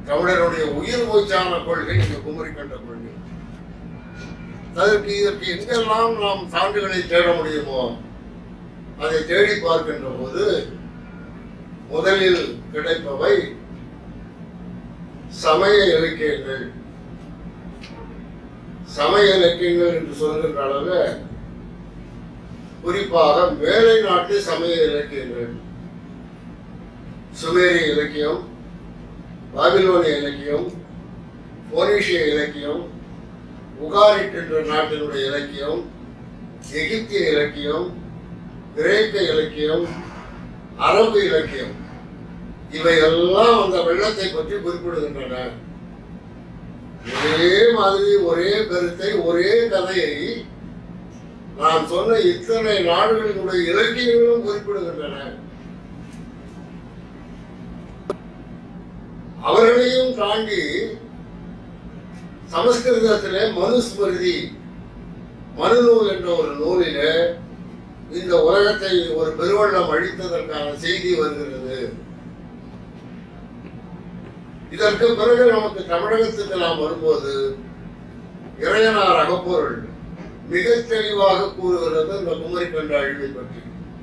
தமிழருடைய உயிர் மூச்சான கொள்கை இந்த குமரி கண்ட கொள்கை அதற்கு இதற்கு எங்கெல்லாம் நாம் சான்றுகளை தேட முடியுமோ அதை தேடி பார்க்கின்ற போது முதலில் கிடைப்பவை சமய இலக்கியங்கள் சமய இலக்கியங்கள் என்று சொல்கின்ற அளவு குறிப்பாக மேலை நாட்டு சமய இலக்கியங்கள் சுமேரிய இலக்கியம் பாபிலோனிய இலக்கியம் போனீஷிய இலக்கியம் உகாரிட் என்ற நாட்டினுடைய இலக்கியம் எகிப்திய இலக்கியம் கிரேக்க இலக்கியம் அரபு இலக்கியம் இவையெல்லாம் அந்த வெள்ளத்தை பற்றி குறிப்பிடுகின்றன ஒரே மாதிரி ஒரே கருத்தை ஒரே கதையை நான் சொன்ன இத்தனை நாடுகளினுடைய இலக்கியங்களும் குறிப்பிடுகின்றன அவர்களையும் தாண்டி சமஸ்கிருதத்திலே மனுஸ்மிருதி மனுநூல் என்ற ஒரு நூலிலே இந்த உலகத்தை ஒரு பெருவெள்ளம் அழித்ததற்கான செய்தி வருகிறது இதற்கு பிறகு நமக்கு தமிழகத்துக்கு நாம் வரும்போது இறையனார் அகப்பொருள் மிக தெளிவாக கூறுகிறது இந்த குமரி கண்ட அழிவை பற்றி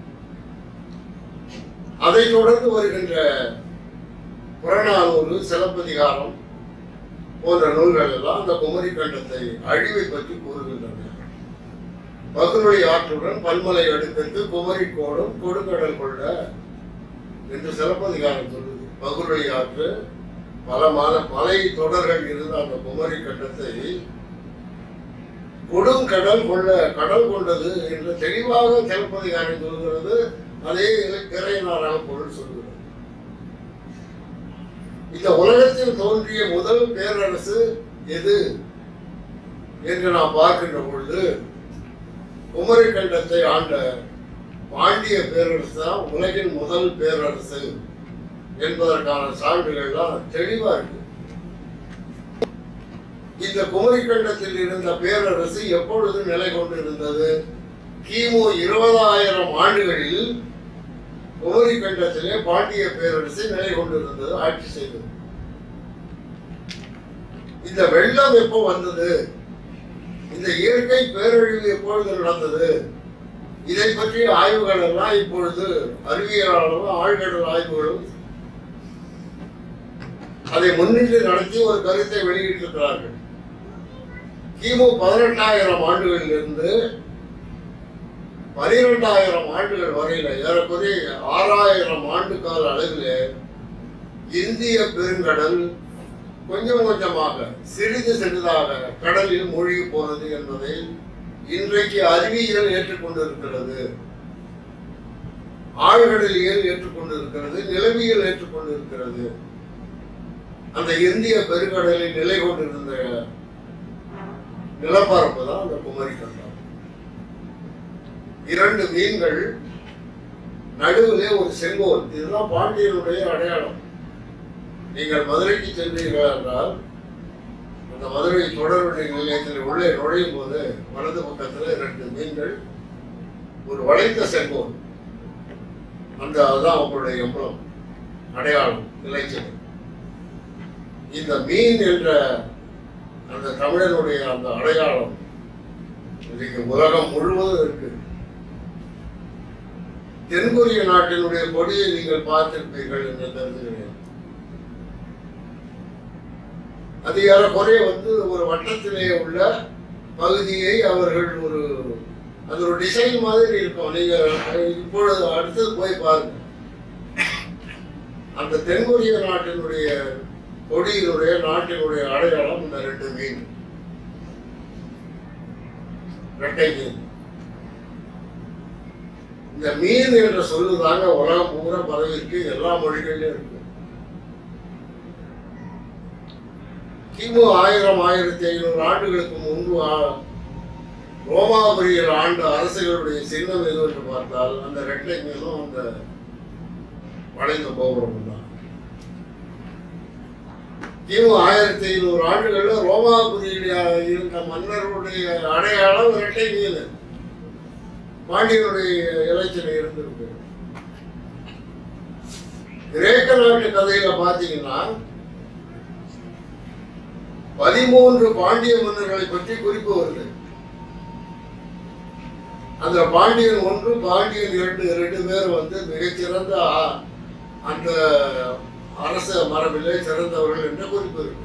அதைத் தொடர்ந்து வருகின்ற புறநானூறு சிலப்பதிகாரம் போன்ற நூல்கள் எல்லாம் அந்த குமரி கண்டத்தை அழிவை பற்றி கூறுகின்றன பகுருளி ஆற்றுடன் பல்மலை அடுக்கத்து குமரி கோடும் கொடுங்கடல் கொள்ள என்று சிலப்பதிகாரம் சொல்லுது பகுருளி ஆற்று பல மல மலை தொடர்கள் இருந்த அந்த குமரி கண்டத்தை கொடுங்கடல் கொள்ள கடல் கொண்டது என்று தெளிவாக சிலப்பதிகாரம் சொல்கிறது அதே இறையனாராக பொருள் சொல்கிறது இந்த உலகத்தில் தோன்றிய முதல் பேரரசு எது என்று நாம் பார்க்கின்ற பொழுது குமரி கண்டத்தை ஆண்ட பாண்டிய பேரரசு தான் உலகின் முதல் பேரரசு என்பதற்கான சான்றுகள்லாம் தெளிவா இருக்கு இந்த குமரி கண்டத்தில் இருந்த பேரரசு எப்பொழுது நிலை கொண்டிருந்தது கிமு இருபதாயிரம் ஆண்டுகளில் குமரி கண்டத்திலே பாண்டிய பேரரசு நிலை கொண்டிருந்தது ஆட்சி செய்தது இந்த வெள்ளம் எப்போ வந்தது இந்த இயற்கை பேரழிவு எப்பொழுது நடந்தது இதை பற்றிய ஆய்வுகள் எல்லாம் இப்பொழுது அறிவியலாளர்களும் ஆழ்கடல் ஆய்வுகளும் அதை முன்னிட்டு நடத்தி ஒரு கருத்தை வெளியிட்டிருக்கிறார்கள் கிமு பதினெட்டாயிரம் ஆண்டுகளிலிருந்து பனிரெண்டாயிரம் ஆண்டுகள் வரையில ஏறக்குறைய ஆறாயிரம் ஆண்டு கால அளவில் இந்திய பெருங்கடல் கொஞ்சம் கொஞ்சமாக சிறிது சிறிதாக கடலில் மூழ்கி போனது என்பதை இன்றைக்கு அறிவியல் ஏற்றுக்கொண்டிருக்கிறது ஆழ்கடலியல் ஏற்றுக்கொண்டிருக்கிறது நிலவியல் ஏற்றுக்கொண்டிருக்கிறது அந்த இந்திய பெருங்கடலில் நிலை கொண்டிருந்த நிலப்பரப்பு தான் அந்த குமரி கண்டம் இரண்டு மீன்கள் நடுவிலே ஒரு செங்கோல் இதுதான் பாண்டியனுடைய அடையாளம் நீங்கள் மதுரைக்கு சென்றீர்கள் என்றால் அந்த மதுரை தொடர்வண்டி நிலையத்தில் உள்ளே நுழையும் போது வலது பக்கத்தில் இரண்டு மீன்கள் ஒரு வளைந்த செங்கோல் அந்த அதுதான் அவங்களுடைய எம்பளம் அடையாளம் நிலைச்சது இந்த மீன் என்ற அந்த தமிழனுடைய அந்த அடையாளம் இன்னைக்கு உலகம் முழுவதும் இருக்கு தென்கொரிய நாட்டினுடைய கொடியை நீங்கள் பார்த்திருப்பீர்கள் என்று கருதுகிறேன் அது ஏறக்குறைய வந்து ஒரு வட்டத்திலே உள்ள பகுதியை அவர்கள் ஒரு அது ஒரு டிசைன் மாதிரி இருக்கும் நீங்க இப்பொழுது அடுத்தது போய் பாருங்க அந்த தென்கொரிய நாட்டினுடைய கொடியினுடைய நாட்டினுடைய அடையாளம் இந்த ரெண்டு மீன் ரெட்டை மீன் இந்த மீன் என்ற சொல்லுதாங்க உலகம் பூரா பரவிருக்கு எல்லா மொழிகளிலும் இருக்கு கிமு ஆயிரம் ஆயிரத்தி ஐநூறு ஆண்டுகளுக்கு முன்பு ஆ- ரோமாபுரியில் ஆண்ட அரசுகளுடைய சின்னம் எது என்று பார்த்தால் அந்த ரெட்டை மீனும் அந்த வளைந்த கோபுரம் தான் கிமு ஆயிரத்தி ஐநூறு ஆண்டுகள்ல ரோமாபுரியில் இருந்த மன்னருடைய அடையாளம் இரட்டை மீன் பாண்டியனுடைய இலச்சினை இருந்திருக்கு கிரேக்க நாட்டு கதையில பாத்தீங்கன்னா பதிமூன்று பாண்டிய மன்னர்களை பற்றி குறிப்பு வருது அந்த பாண்டியன் ஒன்று பாண்டியன் இரண்டு இரண்டு பேர் வந்து மிகச்சிறந்த ஆ- அந்த அரச மரபிலே சிறந்தவர்கள் என்ற குறிப்பு இருக்கு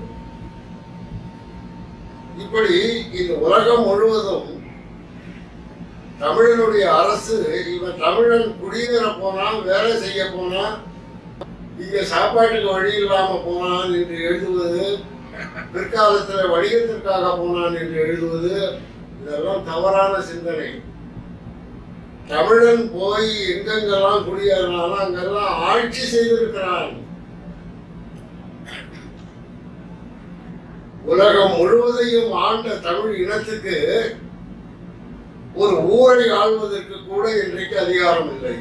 இப்படி இந்த உலகம் முழுவதும் தமிழனுடைய அரசு இவன் தமிழன் குடியேற போனான் வேலை செய்ய போனான் இங்க சாப்பாட்டுக்கு வழி இல்லாம போனான் என்று எழுதுவது பிற்காலத்துல வணிகத்திற்காக போனான் என்று எழுதுவது இதெல்லாம் தவறான சிந்தனை தமிழன் போய் எங்கெங்கெல்லாம் குடியேறினாலும் அங்கெல்லாம் ஆட்சி செய்திருக்கிறான் உலகம் முழுவதையும் ஆண்ட தமிழ் இனத்துக்கு ஒரு ஊரை ஆள்வதற்கு கூட இன்றைக்கு அதிகாரம் இல்லை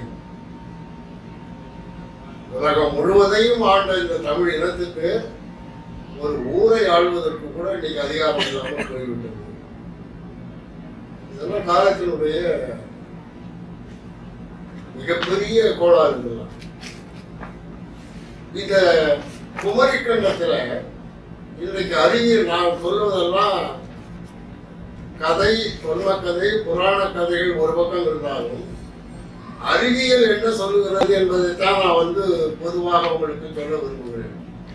உலகம் முழுவதையும் ஆண்ட இந்த தமிழ் இனத்துக்கு ஒரு ஊரை ஆள்வதற்கு கூட இன்னைக்கு அதிகாரம் இல்லாமல் போய்விட்டது இதெல்லாம் காலத்தினுடைய மிகப்பெரிய கோளாறு இதெல்லாம் இந்த குமரிக்கண்டத்துல இன்றைக்கு அறிவியல் நான் சொல்வதெல்லாம் கதை தொன்ம கதை புராண கதைகள் ஒரு பக்கம் இருந்தாலும் அறிவியல் என்ன சொல்லுகிறது என்பதைத்தான் நான் வந்து பொதுவாக உங்களுக்கு சொல்ல விரும்புகிறேன்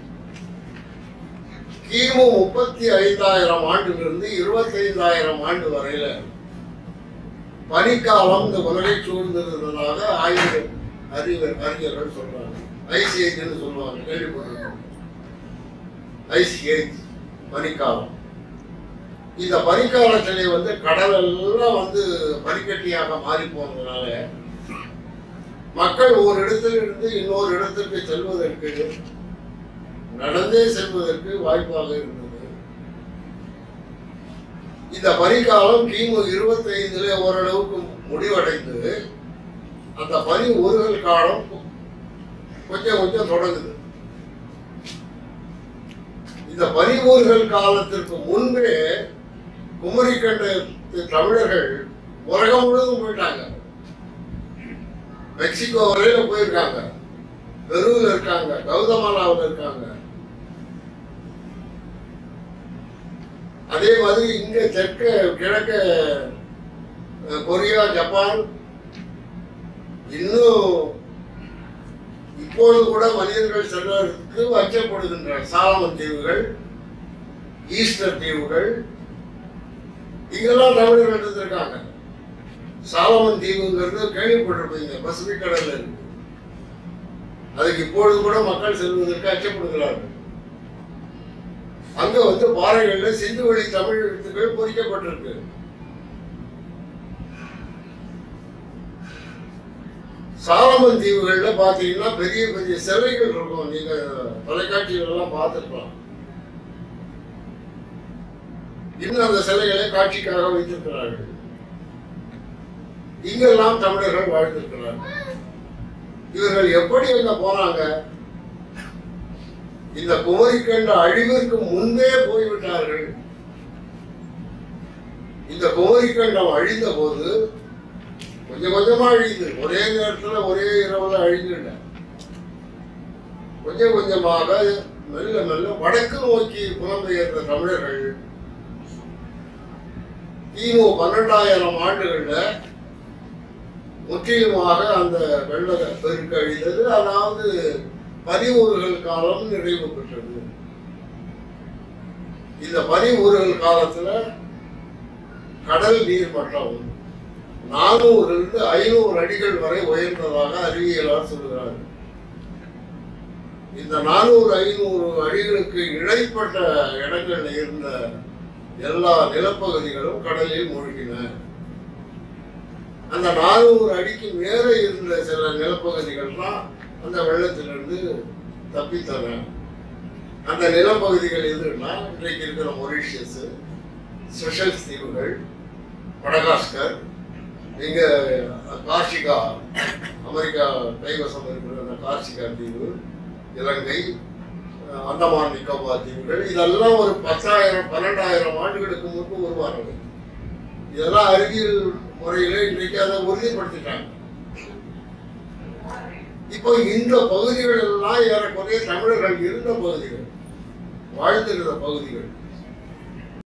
கிமு முப்பத்தி ஐந்தாயிரம் ஆண்டிலிருந்து இருபத்தைந்தாயிரம் ஆண்டு வரையில பனிக்காலம் இந்த உலகை சூழ்ந்திருந்ததாக ஆய்வு அறிஞர் அறிஞர்கள் சொல்றாங்க ஐஸ் ஏஜ்னு சொல்லுவாங்க கேள்விப்பட்டிருக்கோம் ஐஸ் ஏஜ் பனிக்காலம் இந்த பனிக்காலத்திலே வந்து கடல் எல்லாம் வந்து பனிக்கட்டியாக மாறி போனதுனால மக்கள் ஒரு இடத்தில் இருந்து இன்னொரு இடத்திற்கு செல்வதற்கு நடந்தே செல்வதற்கு வாய்ப்பாக இருந்தது இந்த பனிக்காலம் கிமு இருபத்தி ஐந்துல ஓரளவுக்கு முடிவடைந்து அந்த பனி உருகல் காலம் கொஞ்சம் கொஞ்சம் தொடங்குது இந்த பனி ஊர்கள் காலத்திற்கு முன்பே குமரிக்கண்ட தமிழர்கள் உலகம் முழுவதும் போயிட்டாங்க மெக்சிகோ வரையில போயிருக்காங்க பெருவில் இருக்காங்க கௌதமாலாவில் இருக்காங்க அதே மாதிரி இங்க தெற்க கிழக்க அஹ், கொரியா ஜப்பான் இன்னும் இப்போது கூட மனிதர்கள் செல்வதற்கு அச்சப்படுகின்றனர் சாலமன் தீவுகள் ஈஸ்டர் தீவுகள் இங்கெல்லாம் தமிழர்கள் இருந்திருக்காங்க சாலமன் தீவுங்கிறது கேள்விப்பட்டிருப்பீங்க பசிபிக் கடல்ல இருக்கு அதுக்கு இப்பொழுது கூட மக்கள் செல்வதற்கு அச்சப்படுகிறார்கள் அங்க வந்து பாறைகள்ல சிந்து வழி தமிழ் எழுத்துக்கள் பொறிக்கப்பட்டிருக்கு சாலமன் தீவுகள்ல பாத்தீங்கன்னா பெரிய பெரிய சிலைகள் இருக்கும் நீங்க தொலைக்காட்சிகள் எல்லாம் பார்த்துருக்கலாம் இன்னும் அந்த சிலைகளை காட்சிக்காக வைத்திருக்கிறார்கள் இங்கெல்லாம் தமிழர்கள் வாழ்ந்திருக்கிறார்கள் இவர்கள் எப்படி அங்க போனாங்க இந்த குமரிக்கண்ட அழிவிற்கு முன்பே போய்விட்டார்கள் இந்த குமரிக்கண்டம் அழிந்த போது கொஞ்சம் கொஞ்சமா அழியுது ஒரே நேரத்துல ஒரே இரவுல அழிஞ்சிடல கொஞ்சம் கொஞ்சமாக மெல்ல மெல்ல வடக்கு நோக்கி புலம்பெயர்ந்த தமிழர்கள் கிமு பன்னெண்டாயிரம் ஆண்டுகள்ல முற்றிலுமாக அந்த வெள்ள பெருக்கு அழிந்தது அதாவது பனியூறுகள் காலம் நிறைவு பெற்றது இந்த பனியூறுகள் காலத்துல கடல் நீர் மட்டம் நானூறிலிருந்து ஐநூறு அடிகள் வரை உயர்ந்ததாக அறிவியலார் சொல்கிறார்கள் இந்த நானூறு ஐநூறு அடிகளுக்கு இடைப்பட்ட இடங்கள்ல இருந்த எல்லா நிலப்பகுதிகளும் கடலில் மூழ்கின அந்த நானூறு அடிக்கு மேலே இருந்த சில நிலப்பகுதிகள்லாம் அந்த வெள்ளத்திலிருந்து தப்பித்தன அந்த நிலப்பகுதிகள் எதுன்னா இன்றைக்கு இருக்கிற மொரிஷியஸ் செஷல்ஸ் தீவுகள் மடகாஸ்கர் இங்க கார்ஷிகா அமெரிக்கா கைவசம் இருக்கிற அந்த கார்ஷிகா தீவு இலங்கை அஹ் அந்தமான் நிக்கோபார் தீவுகள் இதெல்லாம் ஒரு பத்தாயிரம் பன்னெண்டாயிரம் ஆண்டுகளுக்கு முன்பு உருவானது இதெல்லாம் அறிவியல் முறையில இன்றைக்கு அதை உறுதிப்படுத்திட்டாங்க இப்போ இந்த பகுதிகள் எல்லாம் ஏறக்குறைய தமிழர்கள் இருந்த பகுதிகள் வாழ்ந்திருந்த பகுதிகள்